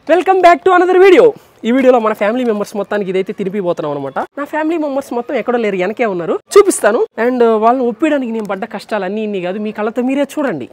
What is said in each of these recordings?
Welcome back to another video ఈ వీడియోలో మన ఫ్యామిలీ మెంబర్స్ మొత్తానికి ఇదైతే తినిపిపోతున్నాం అనమాట నా ఫ్యామిలీ మెంబర్స్ మొత్తం ఎక్కడో లేరు వెనకే ఉన్నారు చూపిస్తాను అండ్ వాళ్ళని ఒప్పించడానికి నేను పడ్డ కష్టాలు అన్ని ఇన్ని కాదు మీ కళ్ళతో మీరే చూడండి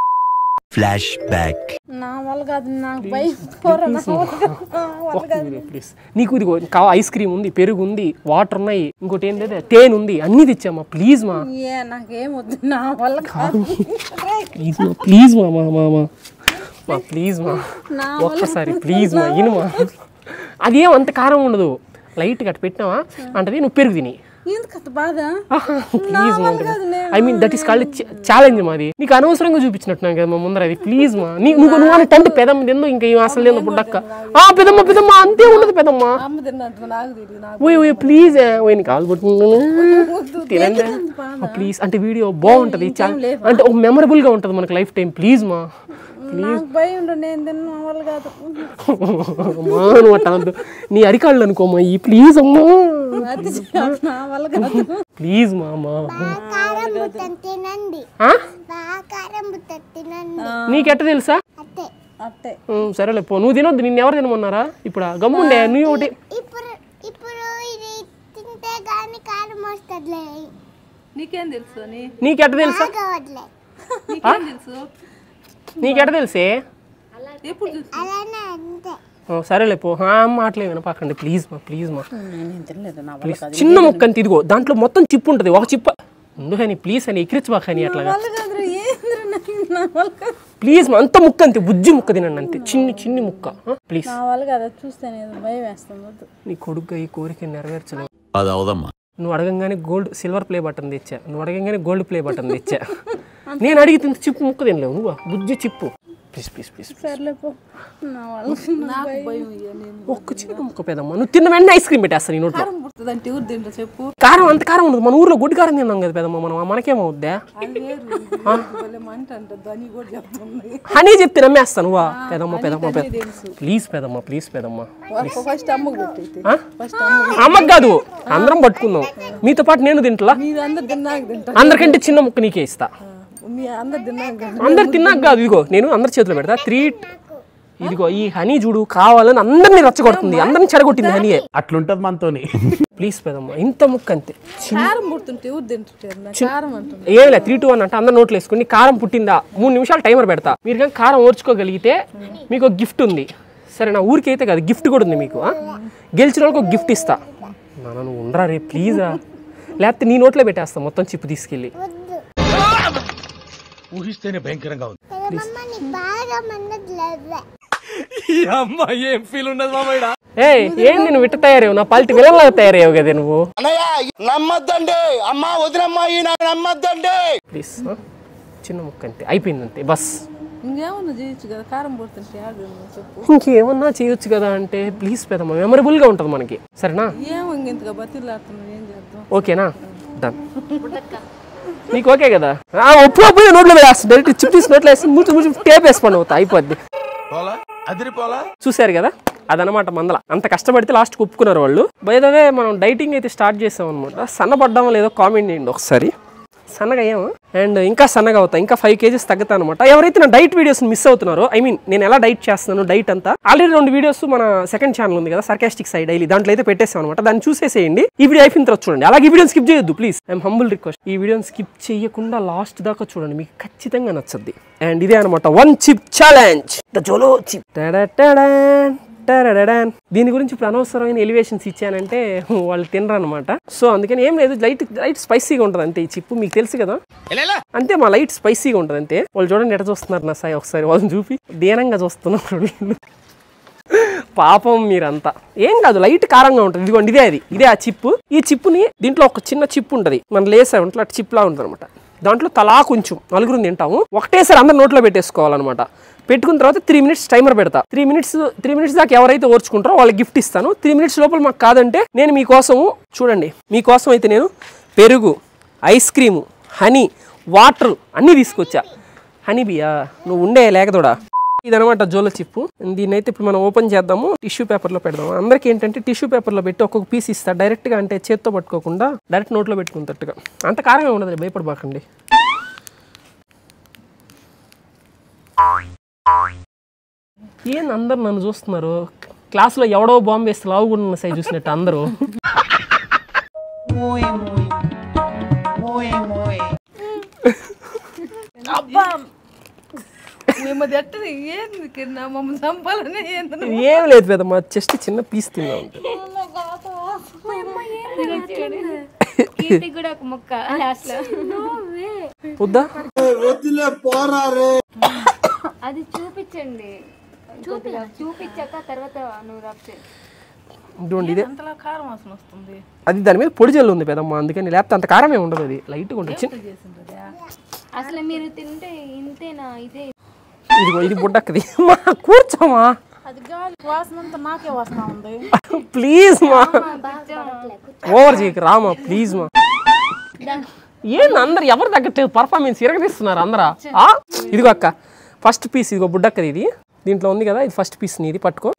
ఫ్లాష్ బ్యాక్ నా వల్ల కాదు నాకు భయం పోరా, నా వల్ల కాదు, నా వల్ల కాదు. ప్లీజ్ నీకు ఇదిగో కా ఐస్ క్రీమ్ ఉంది పెరుగు ఉంది వాటర్ ఉన్నాయి ఇంకోటి ఏంటంటే తేనె ఉంది అన్ని తెచ్చామా ప్లీజ్ మా ఏ నాకేం వద్దు నా వల్ల కాదు ప్లీజ్ మా ప్లీజ్ మా మా మా మా మా ప్లీజ్ మా నా ఒక్కసారి ప్లీజ్ మా ఇనుమా అదేం అంత కారం ఉండదు లైట్గా అటు పెట్టినావా అంటే నువ్వు పెరుగు తిని ఎందుకు అంత బాధ ప్లీజ్ మా కాదు, నేను- I mean that is called challenge మాది నీకు అనవసరంగా చూపించినట్టున్నాను కదా మా ముందర అది ప్లీజ్ మా నీ నువ్వు నువ్వు అంటే తండ్రి పెదమ్మ తిందో ఇంకా ఏం అసలు లేదు పుట్టక్క ఆ పెదమ్మ పెదమ్మ అంతే ఉండదు పెదమ్మ అమ్మ తిన్నట్టు నాకు తెలియదు నాకు ఓయ్ ఓయ్ ప్లీజ్ ఓయ్ నీకు కాలు పట్టుకుంటాను తినండి ప్లీజ్ అంటే వీడియో బాగుంటది చాలా అంటే ఒక మెమరబుల్ గా ఉంటది మనకి లైఫ్ టైం ప్లీజ్ మా నాకు భయం ఉండు నేను తిన్న నా వల్ల కాదు అమ్మా నువ్వు అట్ట అనొద్దు. నీ అరికాళ్ళు అనుకోమా ఈ ప్లీజ్ అమ్మా అది నా వల్ల కాదు ప్లీజ్ మా అమ్మా కారం బుట్టం తినండి ఆ? బాగా కారం బుట్టం తినండి నీకెట్ట తెలుసా అట్టే అట్టే ఉమ్, సరేలే పో నువ్వు తినొద్దు నిన్ను ఎవరు తినమన్నారా ఇప్పుడు ఆ గమ్ముండే నువ్వు ఒకటి ఇప్పుడు ఇప్పుడు ఇది తింటే గాని కారం వస్తుందిలే నీకేం తెలుసు అని నీకెట్ట తెలుసా కావట్లే నీకేం తెలుసు నీకెట్ట తెలిసే ఎప్పుడు చూసి అలానే అంతే ఓ, సరేలే పో ఆ మాటలే వినపాకండి ప్లీజ్ మా ప్లీజ్ మా నేను తినలేదు నా వల్ల ప్లీజ్ చిన్న ముక్క అంత ఇదిగో దాంట్లో మొత్తం చిప్పు ఉంటుంది ఒక చిప్ప ఎందుకు అని ప్లీజ్ అని ఎక్కిరించబాకని అట్లాగా వల్ల కాదు ఏంద్ర నాకు నా వల్ల కాదు ప్లీజ్ మా అంత ముక్క అంతే బుజ్జి ముక్క తినండి అంతే చిన్ని చిన్ని ముక్క ప్లీజ్ నా వల్ల కాదు అది చూస్తే నేను భయం వేస్తుంది వద్దు నీ కొడుకు ఈ కోరిక నెరవేర్చలేవు అది అవదమ్మా నువ్వు అడగంగానే గోల్డ్ సిల్వర్ ప్లే బటన్ తెచ్చా నువ్వు అడగంగానే గోల్డ్ ప్లే బటన్ తెచ్చా నేను అడిగితే ఇంత చిప్పు ముక్క తినలేవు నువ్వు బుజ్జి చిప్పు ప్లీజ్ ప్లీజ్ ప్లీజ్ సర్లే పో నా వల్ల నాకు భయం ఇయ్య నేను ఒక్క చిన్న ముక్క పెదమ్మా నువ్వు తిన్న వెంటనే ఐస్ క్రీమ్ పెట్టేస్తాను నీ నోట్లో కారం పుడుతుందంటే ఎవరు తింటారు చెప్పు కారం అంత కారం ఉండదు మన ఊర్లో గుడ్డి కారం తిన్నాం కదా పెదమ్మ మనం మనకేమవుద్దా అది వేరు భలే మంట అంటది అని కూడా చెప్తుంది హనీ చెప్తే నమ్మేస్తాను నువ్వా పెదమ్మ పెదమ్మ పెద ప్లీజ్ పెదమ్మ ప్లీజ్ పెదమ్మ ఫస్ట్ అమ్మకు పెట్టయితే ఆ? ఫస్ట్ అమ్మకు అమ్మకి కాదు అందరం పట్టుకుందాం మీతో పాటు నేను తింటలా మీరు అందరు తిన్నాక తింటారు అందరికంటే చిన్న ముక్క నీకే ఇస్తా మీ అందరు తిన్నాక తింటారు. అందరు తిన్నాక కాదు ఇదిగో నేను అందరి చేతిలో పెడతా త్రీ ఇదిగో ఈ హనీ చూడు కావాలని అందరిని రెచ్చగొడుతుంది అందరిని చెడగొట్టింది హనీయే అట్లుంటది మనతోని ప్లీజ్ పెదమ్మ ఇంత ముక్క అంతే కారం పుడుతుంటే ఎవరు తింటుంటారు నాకు కారం అంటుంది ఏం లేదు త్రీ టూ వన్ అంటే అందరు నోట్లు వేసుకుని కారం పుట్టిందా మూడు నిమిషాలు టైమర్ పెడతా మీరు కానీ కారం ఓర్చుకోగలిగితే మీకు ఒక గిఫ్ట్ ఉంది సరే నా ఊరికి అయితే కాదు గిఫ్ట్ కూడా ఉంది మీకు ఆ? గెలిచిన వాళ్ళకి ఒక గిఫ్ట్ ఇస్తా నాన్న నువ్వు ఉండరా రే ప్లీజా లేకపోతే నీ నోట్లో పెట్టేస్తా మొత్తం చిప్పు తీసుకెళ్ళి ఊహిస్తేనే భయంకరంగా ఉంది పెదమమ్మ నీ బాగా మన్నది లేదు ఏం ఫీల్ ఉండదు మామయ్య ఏ ఏంది నువ్వు ఇట్ట తయారేవు నా పాలిటి విలన్లాగా తయారయ్యావు కదా నువ్వు నమ్మద్దండి అమ్మా వదినమ్మా ఈయన నమ్మద్దండి ప్లీజ్ ఆ? చిన్న ముక్క అంతే అయిపోయింది అంతే బస్ ఇంకేమన్నా చేయొచ్చు కదా కారం పుడుతుంటే ఆడు చెప్పు ఇంకేమన్నా చేయొచ్చు కదా అంటే ప్లీజ్ పెదమ్మ మెమరబుల్గా ఉంటుంది మనకి సరేనా ఏమో ఇంతగా బతిలాడుతున్నావు ఏం చేద్దాం ఓకేనా డన్ నీకు ఓకే కదా ఆ, ఒప్పు ఒప్పు నోట్లో వేస్తాను డైరెక్ట్ చిప్ తీసి నోట్లో వేసి ముచ్చు ముచ్చు టేప్ వేసుకోండి అవుతా అయిపోద్ది పోలా అదిరిపోలా చూశారు కదా అదనమాట మందల అంత కష్టపడితే లాస్ట్ ఒప్పుకున్నారు వాళ్ళు బయదవే మనం డైటింగ్ అయితే స్టార్ట్ చేసాం అనమాట సన్నపడ్డామో లేదో కామెంట్ చేయండి ఒకసారి సన్నగా అయ్యాము అండ్ ఇంకా సన్నగా అవుతా ఇంకా ఫైవ్ కేజీస్ తగ్గుతా అనమాట ఎవరైతే నా డైట్ వీడియోస్ మిస్ అవుతున్నారో ఐ మీన్ నేను ఎలా డైట్ చేస్తున్నాను డైట్ అంతా ఆల్రెడీ రెండు వీడియోస్ మన సెకండ్ ఛానల్ ఉంది కదా సర్కాస్టిక్ సైడ్ డైలీ దాంట్లో అయితే పెట్టేసాం అనమాట దాన్ని చూసేసేయండి ఈ వీడియో అయిపోయిన తర్వాత చూడండి అలాగే ఈ వీడియో స్కిప్ చేయొద్దు ప్లీజ్ ఐఎమ్ హంబుల్ రిక్వెస్ట్ ఈ వీడియోని స్కిప్ చేయకుండా లాస్ట్ దాకా చూడండి మీకు ఖచ్చితంగా నచ్చద్ది అండ్ ఇదే అనమాట one chip challenge the Jolo chip టరడడాన్. దీని గురించి ఇప్పుడు అనవసరమైన ఎలివేషన్స్ ఇచ్చానంటే వాళ్ళు తినరు అనమాట సో అందుకని ఏం లేదు లైట్ లైట్ స్పైసీగా ఉంటుంది అంతే ఈ చిప్పు మీకు తెలుసు కదా అంతే మా లైట్ స్పైసీగా ఉంటుంది అంతే వాళ్ళు చూడండి ఎట చూస్తున్నారు నా సాయి ఒకసారి వాళ్ళని చూపి దీనంగా చూస్తున్నారు వీళ్ళు. పాపం మీరంతా ఏం కాదు లైట్ కారంగా ఉంటుంది ఇదిగోండి ఇదే అది ఇదే ఆ చిప్పు ఈ చిప్పుని దీంట్లో ఒక చిన్న చిప్పు ఉంటుంది మన లేసా ఉంటే అట్లా చిప్ లా ఉంటుంది అనమాట దాంట్లో తలా కొంచెం నలుగురు తింటాము ఒకటేసారి అందరు నోట్లో పెట్టేసుకోవాలన్నమాట పెట్టుకున్న తర్వాత త్రీ మినిట్స్ టైమర్ పెడతా త్రీ మినిట్స్ త్రీ మినిట్స్ దాకా ఎవరైతే ఓర్చుకుంటారో వాళ్ళకి గిఫ్ట్ ఇస్తాను త్రీ మినిట్స్ లోపల మాకు కాదంటే నేను మీకోసం చూడండి మీకోసం అయితే నేను పెరుగు ఐస్ క్రీము హనీ వాటర్ అన్నీ తీసుకొచ్చా హనీ బియా నువ్వు ఉండే లేకదోడా ఇదనమాట జోల చిప్పు దీన్ని అయితే ఇప్పుడు మనం ఓపెన్ చేద్దాము టిష్యూ పేపర్లో పెడదాం అందరికి ఏంటంటే టిష్యూ పేపర్లో పెట్టి ఒక్కొక్క పీస్ ఇస్తా డైరెక్ట్గా అంటే చేత్తో పట్టుకోకుండా డైరెక్ట్ నోట్లో పెట్టుకున్నట్టుగా అంత కారంగా ఉండదు భయపడబాకండి ఏంది అందరు నన్ను చూస్తున్నారు క్లాస్లో ఎవడో బాంబు వేస్తే లావు కూడా ఉన్న సై చూసినట్టు అందరూ అబ్బా మేము అది ఎట్టది ఏంది కింద మమ్మల్ని చంపాలని ఏంది ఏం లేదు పెద్దమ్మా జస్ట్ చిన్న పీస్ తిన్నా ఉంటుంది కీర్తి కూడా ఒక ముక్క లాస్ట్ లో వద్దా అది చూపించండి కొద్దిగా చూపించాక తర్వాత నువ్వు రబ్ చేయి ఇదిగోండి ఇదే అంతలా కారం వాసన వస్తుంది అది దాని మీద పొడి జల్లు ఉంది పెద్దమ్మ అందుకని లేకపోతే అంత కారమే ఉండదు అది లైట్గా ఉంటుంది చిన్న చేసిండ్రదా అసలు మీరు తింటే ఇంతేనా ఇదే ఇదిగో ఇది బుడ్డక్కది మా కూర్చోమా అది గాలి వాసన అంతా నాకే వాసన ఉంది ప్లీజ్ మా ఓవర్ చేయకు రామా ప్లీజ్ మా ఏంది అందరు ఎవరు తగ్గట్లేదు పర్ఫార్మెన్స్ ఇరగదీస్తున్నారు అందరా ఆ? ఇదిగో అక్క ఫస్ట్ పీస్ ఇదిగో బుడ్డక్కది ఇది దీంట్లో ఉంది కదా ఇది ఫస్ట్ పీస్ నీది పట్టుకో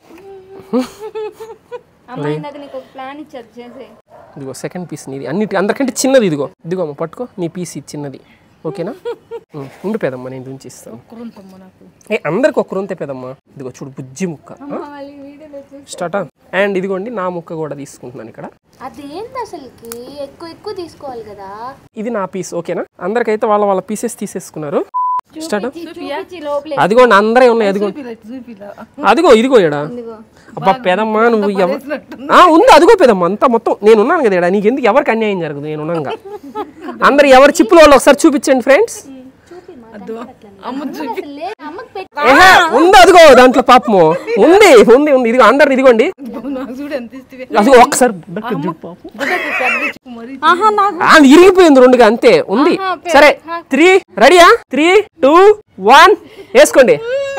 అమ్మ ఇందాక నీకు ఒక ప్లాన్ ఇచ్చారు చేసే ఇదిగో సెకండ్ పీస్ నీది అన్నిటి అందరికంటే చిన్నది ఇదిగో ఇదిగో అమ్మ పట్టుకో నీ పీస్ ఇది చిన్నది ఓకేనా ఉం, ఉండు పెదమ్మా నేను ఉంచి ఇస్తాను కురుంతమ్మ నాకు ఏ అందరికి ఒక్కరు ఉంటే పెదమ్మా ఇదిగో చూడు బుజ్జి ముక్క స్టార్టా అండ్ ఇదిగోండి నా ముక్క కూడా తీసుకుంటున్నాను ఇక్కడ అదేంటి అసలుకి ఎక్కువ ఎక్కువ తీసుకోవాలి కదా ఇది నా పీస్ ఓకేనా అందరికైతే వాళ్ళ వాళ్ళ పీసెస్ తీసేసుకున్నారు స్టార్ట్ చూపించి లోపలే అదిగోండి అందరే ఉన్నాయి అదిగో చూపిలా అదిగో ఇదిగో ఇడా అబ్బా పెదమ్మా నువ్వు ఎవ ఆ, ఉంది అదిగో పెదమ్మా అంతా మొత్తం నేను ఉన్నాను కదా ఈడ. నీకు ఎందుకు ఎవరికి అన్యాయం జరగదు నేను ఉన్నాగా అందరు ఎవరి చిప్పుల వాళ్ళు ఒకసారి చూపించండి ఫ్రెండ్స్ అమ్మ చూపి అసలు లేదు అమ్మకి పెట్టి ఏహే, ఉంది అదిగో దాంట్లో పాపము ఉంది ఉంది ఉంది ఇదిగో అందరు ఇదిగోండి నాకు చూడు ఎంత ఇస్తే అదిగో ఒక్కసారి బుడ్డకి చూడు పాపం. మరి ఆ, అది ఇరిగిపోయింది రెండుగా అంతే ఉంది సరే త్రీ రెడీయా త్రీ టూ వన్ వేసుకోండి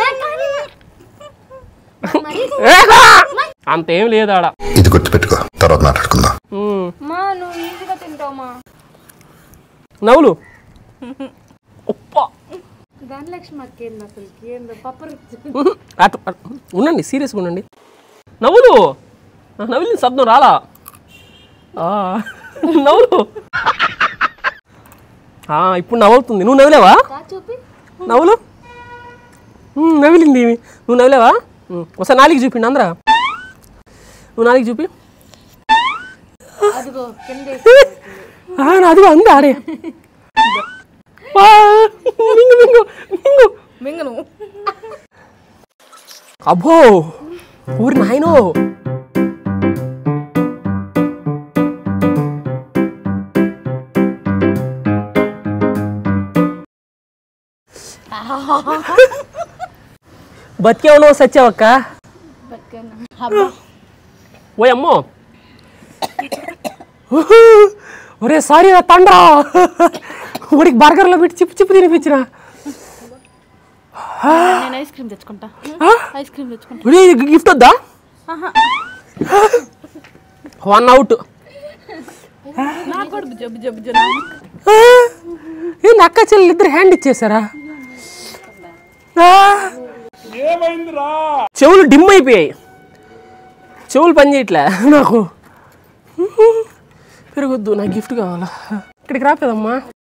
ఏహా! అంతేం లేదు ఆడ ఇది గుర్తుపెట్టుకో తర్వాత మాట్లాడుకుందాం ఉమ్, మా నువ్వు ఈజీగా తింటావమ్మా నవ్వులు ఉప్పా. ధనలక్ష్మి అక్కేంది అసలుకి ఏందో పప్పరు ఉహు, అటు అటు. ఉండండి సీరియస్గా ఉండండి నవ్వులు ఆ, నవ్వులు శబ్దం రాలా ఆ, నవ్వులు ఆ, ఇప్పుడు నవ్వుతుంది నువ్వు నవ్వులేవా చూపి నవ్వులు ఉమ్, నవ్విలింది ఈమె. నువ్వు నవ్వులేవా ఉమ్, ఒకసారి నాలుగు చూపిండి అందరా నువ్వు నాలుగు చూపి అదిగో కింద ఆ, నాదిగో అంది ఆడే ఆ, మింగు మింగు మింగు మింగను అబ్బో ఊరి నాయనో బతికే ఉన్నావు సచ్చావక్క ఓ అమ్మో ఒరే సారీ రా తండ్రా ఊరికి బర్గర్లో పెట్టి చిప్పు చిప్పు తినిపించిన నేను ఐస్ క్రీమ్ తెచ్చుకుంటా ఐస్ క్రీమ్ తెచ్చుకుంటా ఒరే ఇది గిఫ్ట్ వద్దా వన్ అవుట్ నాకు కూడా జబ్బు జబ్బు జబ్బు ఏంది అక్క చెల్లెలు ఇద్దరు హ్యాండ్ ఇచ్చేసారా ఆ! చెవులు డిమ్ అయిపోయాయి చెవులు పని చేయట్లే నాకు పెరగొద్దు నాకు గిఫ్ట్ కావాలా ఇక్కడికి రాపేదమ్మా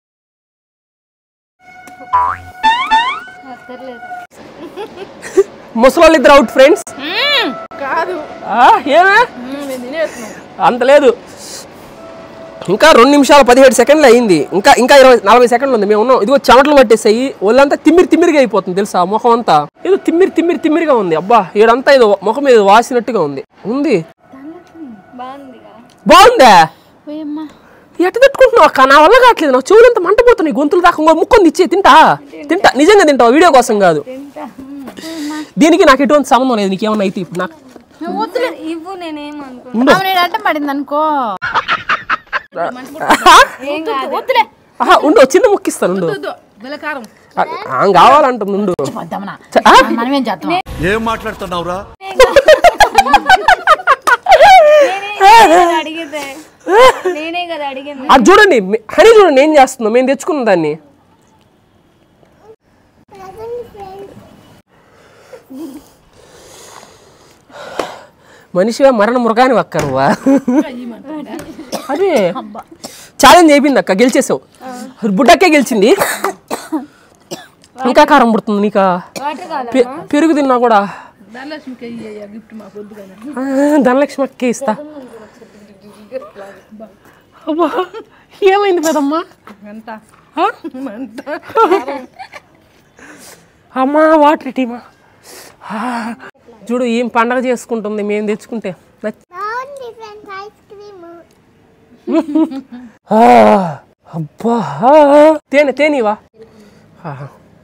అక్కర్లేదు ముసలోళ్ళు ఇద్దరు అవుట్ ఫ్రెండ్స్ కాదు ఏమే మ్మ్, నేను తినేస్తున్నాను అంత లేదు ఇంకా రెండు నిమిషాల పదిహేడు సెకండ్లు అయింది ఇంకా ఇంకా ఇరవై నలభై సెకండ్లు ఉంది మేము ఉన్నాం ఇదిగో చెమటలు పట్టేసాయి ఒళ్ళంతా తిమ్మిరి తిమ్మిరిగా అయిపోతుంది తెలుసా ముఖం అంతా ఏదో తిమ్మిరి తిమ్మిరి తిమ్మిరిగా ఉంది అబ్బా ఈడంతా ఏదో ముఖం మీద వాసినట్టుగా ఉంది ఉంది బాగుందిగా బాగుందా పోయమ్మా ఎట్ట తట్టుకుంటున్నావు అక్క నా వల్ల కావట్లేదు నాకు చెవులంతా మంటపోతున్నాయి గొంతులు దాకా ఇంకో ముక్కొని ఇచ్చే తింటా తింటా నిజంగా తింటావు వీడియో కోసం కాదు దీనికి నాకు ఎటువంటి సంబంధం లేదు నీకేమన్నా అయితే ఇప్పుడు నాకు ఇవ్వు నేనేం అనుకో ఉండు. నేను అడ్డం పడింది అనుకో ఏం కాదు వద్దులే ఆహా, ఉండు చిన్న ముక్కిస్తాను ఉండు వద్దు వెలకారం ఆ, ఆ, కావాలంటుంది ఉండు వద్దామనా చ- ఆ? మనమేం చేద్దాం ఏం మాట్లాడుతున్నావురా నేనే కదా అడిగితే నేనే కదా అడిగింది అది చూడండి మీ- హనీ చూడండి ఏం చేస్తుందో మేము తెచ్చుకున్న దాన్ని మనిషిగా మరణ మృగాని అక్క నువ్వా అదే ఛాలెంజ్ అయిపోయింది అక్క గెలిచేసావు బుడ్డక్కే గెలిచింది ఇంకా కారం పుడుతుంది నీకా వాటర్ కావాలా పె- పెరుగు తిన్నా కూడా ధనలక్ష్మికి అయ్యి గిఫ్ట్ మాకు వద్దు కదా ఆ, ధనలక్ష్మి అక్కే ఇస్తా అబ్బా ఏమైంది పెదమ్మా ఎంత ఆ? ఎంత అమ్మా వాటర్ టీమా చూడు ఏం పండగ చేసుకుంటుంది మేము తెచ్చుకుంటే నచ్చ- బాగుంది ఫ్రెండ్స్ ఐస్ క్రీమ్ ఆ, అబ్బా ఆ, తేనె తేనివా ఆ,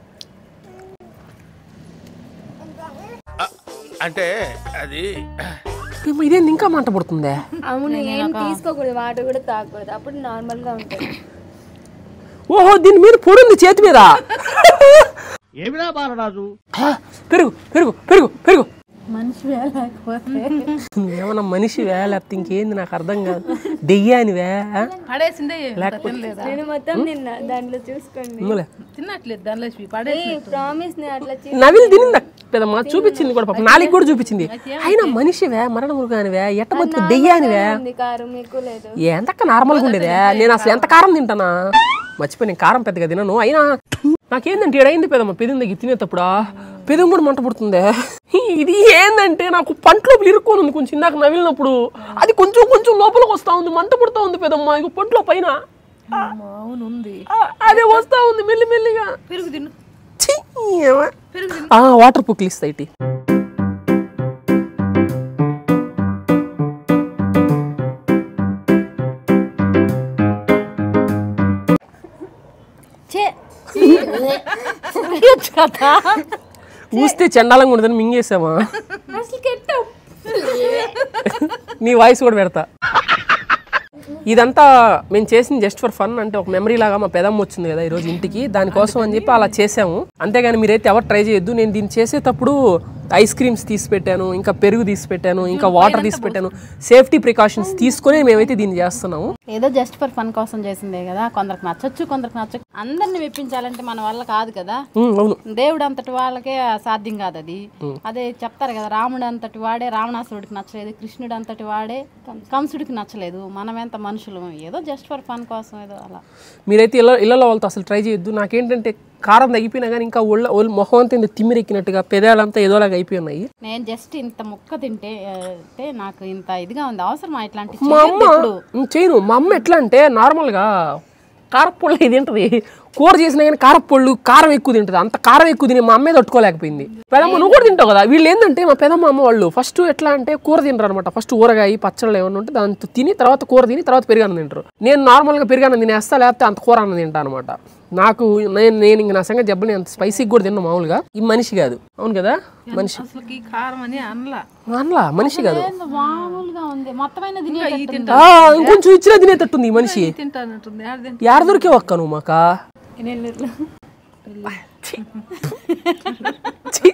అంటే అది ఏమ్మా, ఇదేంది ఇంకా మంట పడుతుందే అవును ఏం తీసుకోకూడదు వాటర్ కూడా తాగకూడదు అప్పుడు నార్మల్ గా ఉంటుంది ఓహో దీని మీద పొడుంది చేతి మీద ఏమిరా బాలరాజు ఆ, పెరుగు పెరుగు పెరుగు పెరుగు మనిషి లేకపోతే ఏమన్నా మనిషి వే లేకపోతే ఇంకేంది నాకు అర్థం కాదు దెయ్యానివే ఆ? పడేసిందే లేకపోతే- తినలేదా నేను మొత్తం నిన్న దాంట్లో చూసుకోండి ఇమ్మలే. తిన్నట్లేదు ధనలక్ష్మి పడేసి ప్రామిస్ నేను అట్లా చే- నవిల్ తినిందా పెదమ్మా చూపించింది కూడా పాపం నాలుగు కూడా చూపించింది అయినా మనిషివే మరణ మృగానివే ఎట్ట బతుకు దెయ్యానివే ఉంది కారం ఎక్కువ లేదు ఎంతక్క నార్మల్గా ఉండేదే నేను అసలు ఎంత కారం తింటానా మర్చిపోయి నేను కారం పెద్దగా తినను అయినా నాకేందంటే ఏడైంది పెదమ్మ పెదిన దగ్గర తినేటప్పుడా పెదం కూడా మంట పుడుతుందే ఇది ఏందంటే నాకు పంటలో ఇరుక్కొని ఉంది కొంచెం ఇందాక నవిలినప్పుడు అది కొంచెం కొంచెం లోపలికి వస్తా ఉంది మంట పుడతా ఉంది పెదమ్మ ఇక పంటలో పైన అవును ఉంది ఆ, అదే వస్తా ఉంది మెల్లి మెల్లిగా పెరుగు తిను ఛీ, ఏమ. పెరుగు తిను ఆ, వాటర్ పుక్లు ఇస్తాయి ఇటీ. కదా ఊస్తే చండాలంగా ఉండదని మింగేసామా అసలు కెట్టావు నీ వాయిస్ కూడా పెడతా ఇదంతా మేము చేసింది జస్ట్ ఫర్ ఫన్ అంటే ఒక మెమరీ లాగా మా పెదమ్మ వచ్చింది కదా ఈరోజు ఇంటికి దానికోసం అని చెప్పి అలా చేసాము అంతేగాని మీరైతే ఎవరు ట్రై చేయొద్దు నేను దీన్ని చేసేటప్పుడు ఐస్ క్రీమ్స్ తీసి పెట్టాను ఇంకా పెరుగు తీసి పెట్టాను ఇంకా వాటర్ తీసి పెట్టాను సేఫ్టీ ప్రికాషన్స్ తీసుకొని మేమైతే దీన్ని చేస్తున్నాము ఏదో జస్ట్ ఫర్ ఫన్ కోసం చేసిందే కదా కొందరికి నచ్చొచ్చు కొందరికి నచ్చచ్చు అందరిని మెప్పించాలంటే మన వల్ల కాదు కదా ఉమ్, అవును దేవుడు అంతటి వాళ్ళకే సాధ్యం కాదు అది అదే చెప్తారు కదా రాముడు అంతటి వాడే రావణాసురుడికి నచ్చలేదు కృష్ణుడు అంతటి వాడే కంసుడికి నచ్చలేదు మనం ఎంత మనుషులు ఏదో జస్ట్ ఫర్ ఫన్ కోసం ఏదో అలా మీరైతే ఇళ్ళ ఇళ్ళలో వాళ్ళతో అసలు ట్రై చేయొద్దు నాకేంటంటే కారం తగ్గిపోయినా కానీ ఇంకా ఒళ్ళ ఒళ్ళు మొహం అంతా ఇంత తిమ్మిరెక్కినట్టుగా పెదాలంతా ఏదోలాగా అయిపోయి ఉన్నాయి నేను జస్ట్ ఇంత ముక్క తింటే ఆ, అంటే నాకు ఇంత ఇదిగా ఉంది అవసరమా ఇట్లాంటి మా అమ్మ ఉమ్, చేయను మా అమ్మ ఎట్లా అంటే నార్మల్గా కారపొళ్ళు ఇది తింటది కూర చేసినా కానీ కారపొళ్ళు కారం ఎక్కువ తింటది అంత కారం ఎక్కువ తిని మా అమ్మే తట్టుకోలేకపోయింది పెదమ్మ నువ్వు కూడా తింటావు కదా వీళ్ళు ఏంటంటే మా పెదమ్మ అమ్మ వాళ్ళు ఫస్ట్ ఎట్లా అంటే కూర తినరు అనమాట ఫస్ట్ ఊరగాయ పచ్చళ్ళు ఏమన్నా ఉంటే దాంతో తిని తర్వాత కూర తిని తర్వాత పెరుగన్నం తింటారు నేను నార్మల్గా పెరుగన్నం తినేస్తా లేకపోతే అంత కూర అన్నం తింటా అనమాట నాకు నేను నేను ఇంక నా సంగతి చెప్పని అంత స్పైసీగా కూడా తిన్నా మామూలుగా ఈ మనిషి కాదు అవును కదా మనిషి అసలుకి కారం అని అనలా అనలా మనిషి కాదు ఏందో మామూలుగా ఉంది మొత్తమైన ఈ తినేటట్టు తింటా ఆ, ఇంకొంచెం ఇచ్చినా తినేటట్టుంది ఈ మనిషి తింటానంటుంది ఆడ తింటా యాడ దొరికే ఒక్క నువ్వు మాకా నెల్లూరులో ఛీ.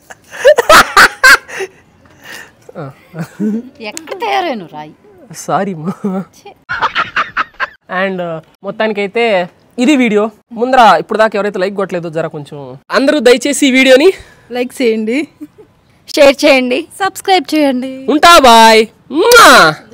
ఎక్కడ తయారైన రాయి సారీ మా అండ్ మొత్తానికైతే ఇది వీడియో ముందర ఇప్పుడు దాకా ఎవరైతే లైక్ కొట్టలేదో జర కొంచెం అందరూ దయచేసి ఈ వీడియోని లైక్ చేయండి షేర్ చేయండి సబ్స్క్రైబ్ చేయండి ఉంటా బాయ్